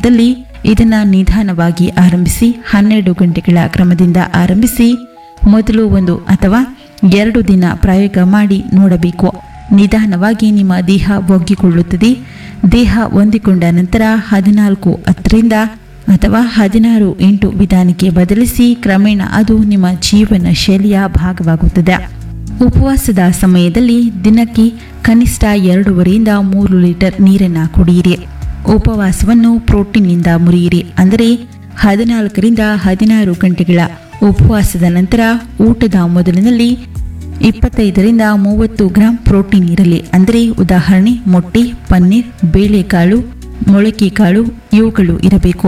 ಸಂದರ್ಭದಲ್ಲಿ ಇದನ್ನು ನಿಧಾನವಾಗಿ ಆರಂಭಿಸಿ ಹನ್ನೆರಡು ಗಂಟೆಗಳ ಕ್ರಮದಿಂದ ಆರಂಭಿಸಿ ಮೊದಲು ಒಂದು ಅಥವಾ ಎರಡು ದಿನ ಪ್ರಯೋಗ ಮಾಡಿ ನೋಡಬೇಕು ನಿಧಾನವಾಗಿ ನಿಮ್ಮ ದೇಹ ಒಗ್ಗಿಕೊಳ್ಳುತ್ತದೆ ದೇಹ ಹೊಂದಿಕೊಂಡ ನಂತರ ಹದಿನಾಲ್ಕು ಹತ್ತರಿಂದ ಅಥವಾ ಹದಿನಾರು ಎಂಟು ವಿಧಾನಕ್ಕೆ ಬದಲಿಸಿ ಕ್ರಮೇಣ ಅದು ನಿಮ್ಮ ಜೀವನ ಶೈಲಿಯ ಭಾಗವಾಗುತ್ತದೆ ಉಪವಾಸದ ಸಮಯದಲ್ಲಿ ದಿನಕ್ಕೆ ಕನಿಷ್ಠ ಎರಡೂವರೆಯಿಂದ ಮೂರು ಲೀಟರ್ ನೀರನ್ನು ಕುಡಿಯಿರಿ ಉಪವಾಸವನ್ನು ಪ್ರೋಟೀನ್ನಿಂದ ಮುರಿಯಿರಿ ಅಂದರೆ ಹದಿನಾಲ್ಕರಿಂದ ಹದಿನಾರು ಗಂಟೆಗಳ ಉಪವಾಸದ ನಂತರ ಊಟದ ಮೊದಲಿನಲ್ಲಿ ಇಪ್ಪತ್ತೈದರಿಂದ ಮೂವತ್ತು ಗ್ರಾಂ ಪ್ರೋಟೀನ್ ಇರಲಿ ಅಂದರೆ ಉದಾಹರಣೆ ಮೊಟ್ಟೆ ಪನ್ನೀರ್ ಬೇಳೆಕಾಳು ಮೊಳಕೆ ಕಾಳು ಇವುಗಳು ಇರಬೇಕು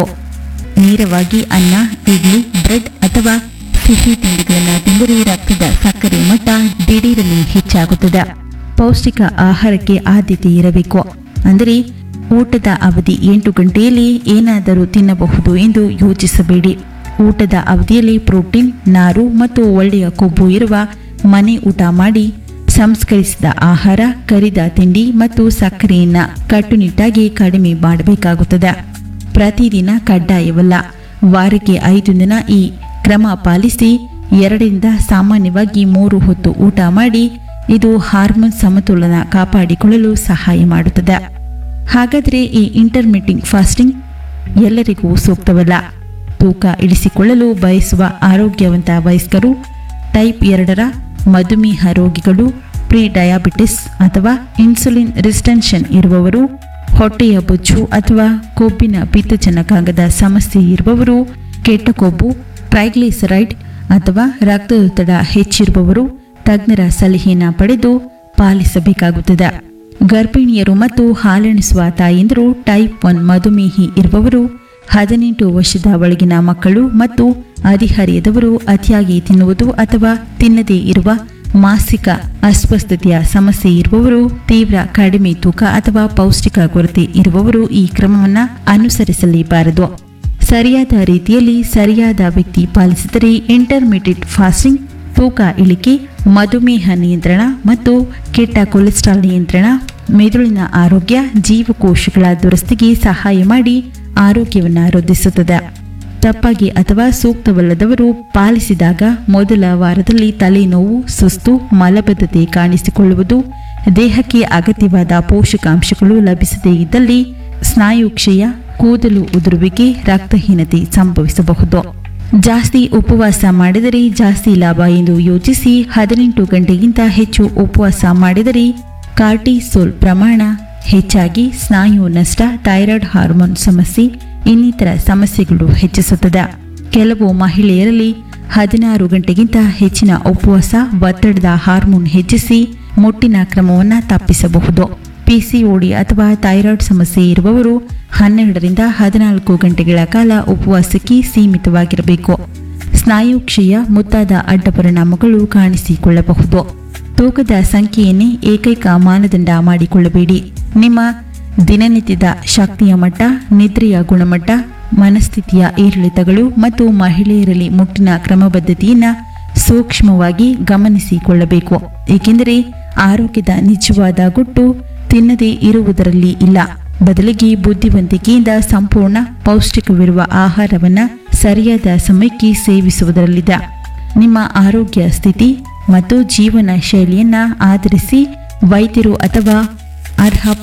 ನೇರವಾಗಿ ಅನ್ನ ಇಡ್ಲಿ ಬ್ರೆಡ್ ಅಥವಾ ಸಿಹಿ ತಿಂಡಿಗಳನ್ನು ತಿಂದರೆ ರಕ್ತದ ಸಕ್ಕರೆ ಮಟ್ಟ ದಿಢೀರನೆ ಹೆಚ್ಚಾಗುತ್ತದೆ ಪೌಷ್ಟಿಕ ಆಹಾರಕ್ಕೆ ಆದ್ಯತೆ ಇರಬೇಕು ಅಂದರೆ ಊಟದ ಅವಧಿ ಎಂಟು ಗಂಟೆಯಲ್ಲಿ ಏನಾದರೂ ತಿನ್ನಬಹುದು ಎಂದು ಯೋಚಿಸಬೇಡಿ ಊಟದ ಅವಧಿಯಲ್ಲಿ ಪ್ರೋಟೀನ್ ನಾರು ಮತ್ತು ಒಳ್ಳೆಯ ಕೊಬ್ಬು ಇರುವ ಮನೆ ಊಟ ಮಾಡಿ ಸಂಸ್ಕರಿಸಿದ ಆಹಾರ ಕರಿದ ತಿಂಡಿ ಮತ್ತು ಸಕ್ಕರೆಯನ್ನು ಕಟ್ಟುನಿಟ್ಟಾಗಿ ಕಡಿಮೆ ಮಾಡಬೇಕಾಗುತ್ತದೆ ಪ್ರತಿದಿನ ಕಡ್ಡಾಯವಲ್ಲ ವಾರಕ್ಕೆ ಐದು ದಿನ ಈ ಕ್ರಮ ಪಾಲಿಸಿ ಎರಡರಿಂದ ಸಾಮಾನ್ಯವಾಗಿ ಮೂರು ಹೊತ್ತು ಊಟ ಮಾಡಿ ಇದು ಹಾರ್ಮೋನ್ ಸಮತೋಲನ ಕಾಪಾಡಿಕೊಳ್ಳಲು ಸಹಾಯ ಮಾಡುತ್ತದೆ ಹಾಗಾದರೆ ಈ ಇಂಟರ್ಮಿಟಿಂಗ್ ಫಾಸ್ಟಿಂಗ್ ಎಲ್ಲರಿಗೂ ಸೂಕ್ತವಲ್ಲ ತೂಕ ಇಳಿಸಿಕೊಳ್ಳಲು ಬಯಸುವ ಆರೋಗ್ಯವಂತ ವಯಸ್ಕರು ಟೈಪ್ ಎರಡರ ಮಧುಮೇಹ ರೋಗಿಗಳು ಪ್ರೀ ಡಯಾಬಿಟಿಸ್ ಅಥವಾ ಇನ್ಸುಲಿನ್ ರಿಸ್ಟೆನ್ಷನ್ ಇರುವವರು ಹೊಟ್ಟೆಯ ಬೊಜ್ಜು ಅಥವಾ ಕೊಬ್ಬಿನ ಪಿತ್ತಜನಕಾಂಗದ ಸಮಸ್ಯೆ ಇರುವವರು ಕೆಟ್ಟ ಕೊಬ್ಬು ಟ್ರೈಗ್ಲಿಸರೈಡ್ ಅಥವಾ ರಕ್ತದೊತ್ತಡ ಹೆಚ್ಚಿರುವವರು ತಜ್ಞರ ಸಲಹೆಯನ್ನು ಪಡೆದು ಪಾಲಿಸಬೇಕಾಗುತ್ತದೆ ಗರ್ಭಿಣಿಯರು ಮತ್ತು ಹಾಲೆಣಿಸುವ ತಾಯಂದಿರು ಟೈಪ್ ಒನ್ ಮಧುಮೇಹಿ ಇರುವವರು ಹದಿನೆಂಟು ವರ್ಷದ ಒಳಗಿನ ಮಕ್ಕಳು ಮತ್ತು ಹದಿಹರೆಯದವರು ಅತಿಯಾಗಿ ತಿನ್ನುವುದು ಅಥವಾ ತಿನ್ನದೇ ಇರುವ ಮಾಸಿಕ ಅಸ್ವಸ್ಥತೆಯ ಸಮಸ್ಯೆ ಇರುವವರು ತೀವ್ರ ಕಡಿಮೆ ತೂಕ ಅಥವಾ ಪೌಷ್ಟಿಕ ಕೊರತೆ ಇರುವವರು ಈ ಕ್ರಮವನ್ನು ಅನುಸರಿಸಲೇಬಾರದು ಸರಿಯಾದ ರೀತಿಯಲ್ಲಿ ಸರಿಯಾದ ವ್ಯಕ್ತಿ ಪಾಲಿಸಿದರೆ ಇಂಟರ್ಮಿಡಿಯೇಟ್ ಫಾಸ್ಟಿಂಗ್ ತೂಕ ಇಳಿಕೆ ಮಧುಮೇಹ ನಿಯಂತ್ರಣ ಮತ್ತು ಕೆಟ್ಟ ಕೊಲೆಸ್ಟ್ರಾಲ್ ನಿಯಂತ್ರಣ ಮೆದುಳಿನ ಆರೋಗ್ಯ ಜೀವಕೋಶಗಳ ದುರಸ್ತಿಗೆ ಸಹಾಯ ಮಾಡಿ ಆರೋಗ್ಯವನ್ನು ವೃದ್ಧಿಸುತ್ತದೆ ತಪ್ಪಾಗಿ ಅಥವಾ ಸೂಕ್ತವಲ್ಲದವರು ಪಾಲಿಸಿದಾಗ ಮೊದಲ ವಾರದಲ್ಲಿ ತಲೆನೋವು ಸುಸ್ತು ಮಲಬದ್ಧತೆ ಕಾಣಿಸಿಕೊಳ್ಳುವುದು ದೇಹಕ್ಕೆ ಅಗತ್ಯವಾದ ಪೋಷಕಾಂಶಗಳು ಲಭಿಸದೇ ಇದ್ದಲ್ಲಿ ಸ್ನಾಯು ಕ್ಷಯ ಕೂದಲು ಉದುರುವಿಕೆ ರಕ್ತಹೀನತೆ ಸಂಭವಿಸಬಹುದು ಜಾಸ್ತಿ ಉಪವಾಸ ಮಾಡಿದರೆ ಜಾಸ್ತಿ ಲಾಭ ಎಂದು ಯೋಚಿಸಿ ಹದಿನೆಂಟು ಗಂಟೆಗಿಂತ ಹೆಚ್ಚು ಉಪವಾಸ ಮಾಡಿದರೆ ಕಾರ್ಟಿಸೋಲ್ ಪ್ರಮಾಣ ಹೆಚ್ಚಾಗಿ ಸ್ನಾಯು ನಷ್ಟ ಥೈರಾಯ್ಡ್ ಹಾರ್ಮೋನ್ ಸಮಸ್ಯೆ ಇನ್ನಿತರ ಸಮಸ್ಯೆಗಳು ಹೆಚ್ಚಿಸುತ್ತದೆ ಕೆಲವು ಮಹಿಳೆಯರಲ್ಲಿ ಹದಿನಾರು ಗಂಟೆಗಿಂತ ಹೆಚ್ಚಿನ ಉಪವಾಸ ಒತ್ತಡದ ಹಾರ್ಮೋನ್ ಹೆಚ್ಚಿಸಿ ಮುಟ್ಟಿನ ಕ್ರಮವನ್ನು ತಪ್ಪಿಸಬಹುದು ಪಿಸಿಒಡಿ ಅಥವಾ ಥೈರಾಯ್ಡ್ ಸಮಸ್ಯೆ ಇರುವವರು ಹನ್ನೆರಡರಿಂದ ಹದಿನಾಲ್ಕು ಗಂಟೆಗಳ ಕಾಲ ಉಪವಾಸಕ್ಕೆ ಸೀಮಿತವಾಗಿರಬೇಕು ಸ್ನಾಯು ಕ್ಷಯ ಮುಂತಾದ ಅಡ್ಡ ಪರಿಣಾಮಗಳು ಕಾಣಿಸಿಕೊಳ್ಳಬಹುದು ತೂಕದ ಸಂಖ್ಯೆಯನ್ನೇ ಏಕೈಕ ಮಾನದಂಡ ಮಾಡಿಕೊಳ್ಳಬೇಡಿ ನಿಮ್ಮ ದಿನನಿತ್ಯದ ಶಕ್ತಿಯ ಮಟ್ಟ ನಿದ್ರೆಯ ಗುಣಮಟ್ಟ ಮನಸ್ಥಿತಿಯ ಏರಿಳಿತಗಳು ಮತ್ತು ಮಹಿಳೆಯರಲ್ಲಿ ಮುಟ್ಟಿನ ಕ್ರಮಬದ್ಧತೆಯನ್ನು ಸೂಕ್ಷ್ಮವಾಗಿ ಗಮನಿಸಿಕೊಳ್ಳಬೇಕು ಏಕೆಂದರೆ ಆರೋಗ್ಯದ ನಿಜವಾದ ಗುಟ್ಟು ತಿನ್ನದೇ ಇರುವುದರಲ್ಲಿ ಇಲ್ಲ ಬದಲಿಗೆ ಬುದ್ಧಿವಂತಿಕೆಯಿಂದ ಸಂಪೂರ್ಣ ಪೌಷ್ಟಿಕವಿರುವ ಆಹಾರವನ್ನು ಸರಿಯಾದ ಸಮಯಕ್ಕೆ ಸೇವಿಸುವುದರಲ್ಲಿದೆ ನಿಮ್ಮ ಆರೋಗ್ಯ ಸ್ಥಿತಿ ಮತ್ತು ಜೀವನ ಶೈಲಿಯನ್ನು ಆಧರಿಸಿ ವೈದ್ಯರು ಅಥವಾ ಅರ್ಹ